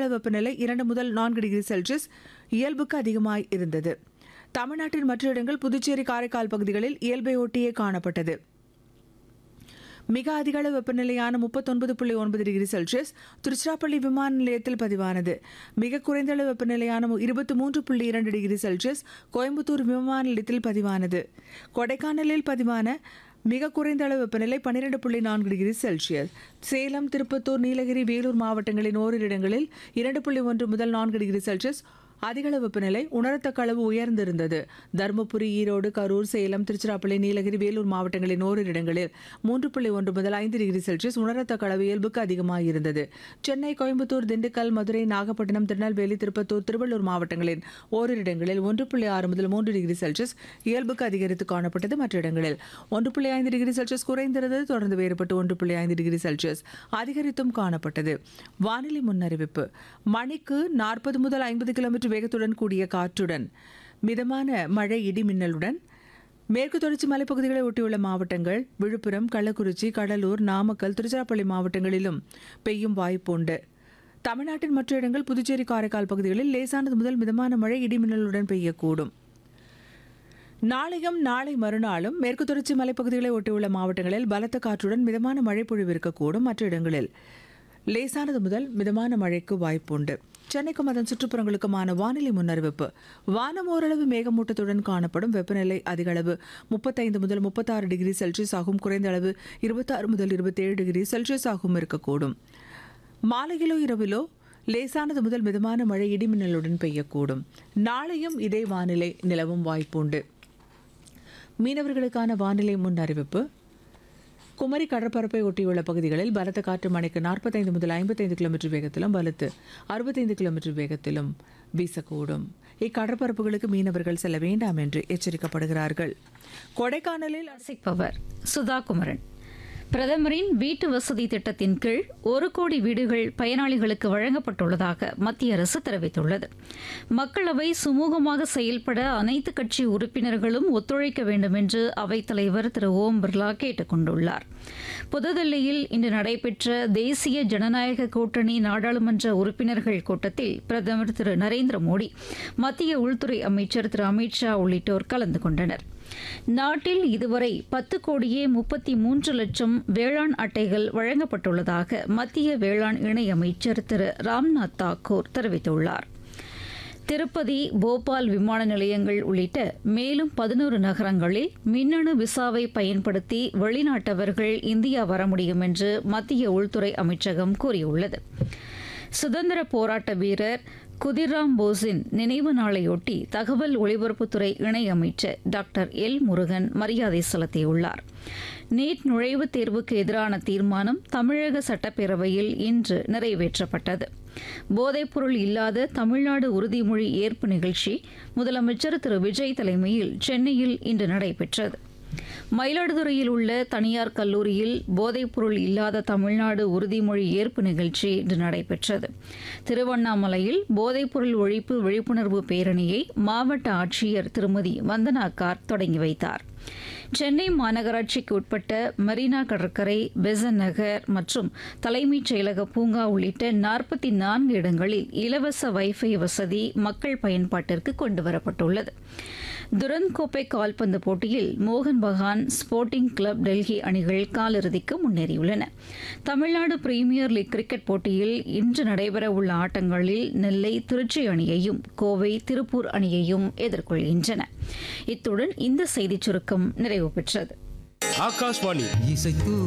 அதிகளவு வெப்பநிலை இரண்டு முதல் நான்கு டிகிரி செல்சியஸ் இயல்புக்கு அதிகமாய் இருந்தது தமிழ்நாட்டின் மற்ற இடங்கள் புதுச்சேரி காரைக்கால் பகுதிகளில் இயல்பை ஒட்டியே காணப்பட்டது மிக அதிக அளவு வெப்பநிலையான முப்பத்தொன்பது புள்ளி ஒன்பது டிகிரி செல்சியஸ் திருச்சிராப்பள்ளி விமான நிலையத்தில் பதிவானது மிக குறைந்த அளவு வெப்பநிலையான இருபத்தி மூன்று புள்ளி இரண்டு டிகிரி செல்சியஸ் கோயம்புத்தூர் விமான நிலையத்தில் பதிவானது கொடைக்கானலில் பதிவான மிக குறைந்த அளவு வெப்பநிலை பன்னிரெண்டு புள்ளி நான்கு டிகிரி செல்சியஸ் சேலம் திருப்பத்தூர் நீலகிரி வேலூர் மாவட்டங்களின் ஓரிரு இடங்களில் இரண்டு புள்ளி ஒன்று முதல் நான்கு டிகிரி செல்சியஸ் அதிகளவு வெப்பநிலை உணரத்தக்க அளவு உயர்ந்திருந்தது தருமபுரி ஈரோடு கரூர் சேலம் திருச்சிராப்பள்ளி நீலகிரி வேலூர் மாவட்டங்களின் ஓரிரு இடங்களில் மூன்று புள்ளி ஒன்று முதல் ஐந்து டிகிரி செல்சியஸ் உணரத்தக்க அளவு இயல்புக்கு அதிகமாக இருந்தது சென்னை கோயம்புத்தூர் திண்டுக்கல் மதுரை நாகப்பட்டினம் திருநெல்வேலி திருப்பத்தூர் திருவள்ளூர் மாவட்டங்களின் ஓரிரு இடங்களில் ஒன்று புள்ளி ஆறு முதல் மூன்று டிகிரி செல்சியஸ் இயல்புக்கு அதிகரித்து காணப்பட்டது மற்ற இடங்களில் ஒன்று புள்ளி ஐந்து டிகிரி செல்சியஸ் குறைந்திருந்தது தொடர்ந்து வேறுபட்டு ஒன்று புள்ளி ஐந்து டிகிரி செல்சியஸ் அதிகரித்தும் காணப்பட்டது வானிலை முன்னறிவிப்பு மணிக்கு நாற்பது முதல் ஐம்பது கிலோமீட்டர் வேகத்துடன் கூடிய காற்றுடன் மிதமான மழை இடி மின்னலுடன் மேற்கு தொடர்ச்சி மலைப்பகுதிகளை ஒட்டியுள்ள மாவட்டங்கள் விழுப்புரம் கள்ளக்குறிச்சி கடலூர் நாமக்கல் திருச்சிராப்பள்ளி மாவட்டங்களிலும் பெய்யும் வாய்ப்புண்டு தமிழ்நாட்டின் மற்ற இடங்கள் புதுச்சேரி காரைக்கால் பகுதிகளில் லேசானது முதல் மிதமான மழை இடி மின்னலுடன் பெய்யக்கூடும் நாளையும் நாளை மறுநாளும் மேற்கு தொடர்ச்சி மலைப்பகுதிகளை ஒட்டியுள்ள மாவட்டங்களில் பலத்த காற்றுடன் மிதமான மழை பொழிவு இருக்கக்கூடும் மற்ற இடங்களில் லேசானது முதல் மிதமான மழைக்கு வாய்ப்புண்டு சென்னைக்கும் அதன் சுற்றுப்புறங்களுக்குமான வானிலை முன்னறிவிப்பு வானம் ஓரளவு மேகமூட்டத்துடன் காணப்படும் வெப்பநிலை அதிக அளவு முப்பத்தைந்து முதல் முப்பத்தாறு டிகிரி செல்சியஸ் ஆகும் குறைந்த அளவு இருபத்தாறு முதல் இருபத்தேழு டிகிரி செல்சியஸ் ஆகும் இருக்கக்கூடும் மாலையிலோ இரவிலோ லேசானது முதல் மிதமான மழை இடிமின்னலுடன் பெய்யக்கூடும் நாளையும் இதே வானிலை நிலவும் வாய்ப்புண்டு மீனவர்களுக்கான வானிலை முன் அறிவிப்பு குமரி கடற்பரப்பை ஒட்டியுள்ள பகுதிகளில் பலத்த காற்று மணிக்கு நாற்பத்தைந்து முதல் ஐம்பத்தைந்து கிலோமீட்டர் வேகத்திலும் பலத்து அறுபத்தைந்து கிலோமீட்டர் வேகத்திலும் வீசக்கூடும் இக்கடற்பரப்புகளுக்கு மீனவர்கள் செல்ல வேண்டாம் என்று எச்சரிக்கப்படுகிறார்கள் கொடைக்கானலில் வாசிப்பவர் சுதா குமரன் பிரதமரின் வீட்டு வசதி திட்டத்தின் கீழ் ஒரு கோடி வீடுகள் பயனாளிகளுக்கு வழங்கப்பட்டுள்ளதாக மத்திய அரசு தெரிவித்துள்ளது மக்களவை சுமூகமாக செயல்பட அனைத்து கட்சி உறுப்பினர்களும் ஒத்துழைக்க வேண்டும் என்று அவைத்தலைவர் திரு ஓம் பிர்லா கேட்டுக் கொண்டுள்ளார் புதுதில்லியில் இன்று நடைபெற்ற தேசிய ஜனநாயக கூட்டணி நாடாளுமன்ற உறுப்பினர்கள் கூட்டத்தில் பிரதமர் திரு நரேந்திர மோடி மத்திய உள்துறை அமைச்சர் திரு அமித்ஷா உள்ளிட்டோர் கலந்து கொண்டனர் நாட்டில் இதுவரை பத்து கோடியே முப்பத்தி மூன்று லட்சம் வேளாண் அட்டைகள் வழங்கப்பட்டுள்ளதாக மத்திய வேளாண் இணையமைச்சர் திரு ராம்நாத் தாக்கூர் தெரிவித்துள்ளார் திருப்பதி போபால் விமான நிலையங்கள் உள்ளிட்ட மேலும் பதினோரு நகரங்களில் மின்னணு விசாவை பயன்படுத்தி வெளிநாட்டவர்கள் இந்தியா வர முடியும் என்று மத்திய உள்துறை அமைச்சகம் கூறியுள்ளது சுதந்திர போராட்ட வீரர் குதிராம் போஸின் நினைவு நாளையொட்டி தகவல் ஒலிபரப்புத்துறை இணையமைச்சர் டாக்டர் எல் முருகன் மரியாதை செலுத்தியுள்ளார் நீட் நுழைவுத் தேர்வுக்கு எதிரான தீர்மானம் தமிழக சட்டப்பேரவையில் இன்று நிறைவேற்றப்பட்டது போதைப்பொருள் இல்லாத தமிழ்நாடு உறுதிமொழி ஏற்பு நிகழ்ச்சி முதலமைச்சர் திரு விஜய் தலைமையில் சென்னையில் இன்று நடைபெற்றது மயிலாடுதுறையில் உள்ள தனியார் கல்லூரியில் போதைப்பொருள் இல்லாத தமிழ்நாடு உறுதிமொழி ஏற்பு நிகழ்ச்சி இன்று நடைபெற்றது திருவண்ணாமலையில் போதைப்பொருள் ஒழிப்பு விழிப்புணர்வு பேரணியை மாவட்ட ஆட்சியர் திருமதி வந்தனா கார் தொடங்கி வைத்தார் சென்னை மாநகராட்சிக்கு உட்பட்ட மெரினா கடற்கரை பெசன் நகர் மற்றும் தலைமைச் செயலக பூங்கா உள்ளிட்ட நாற்பத்தி நான்கு இடங்களில் இலவச வைஃபை வசதி மக்கள் பயன்பாட்டிற்கு கொண்டுவரப்பட்டுள்ளது துரந்த் கோப்பை கால்பந்து போட்டியில் மோகன் பகான் ஸ்போர்ட்டிங் கிளப் டெல்லி அணிகள் காலிறுதிக்கு முன்னேறியுள்ளன தமிழ்நாடு பிரீமியர் லீக் கிரிக்கெட் போட்டியில் இன்று நடைபெறவுள்ள ஆட்டங்களில் நெல்லை திருச்சி அணியையும் கோவை திருப்பூர் அணியையும் எதிர்கொள்கின்றன இத்துடன் இந்த செய்திச் சுருக்கம் நிறைவு பெற்றது ஆகாஷ்வாணி இசைத்து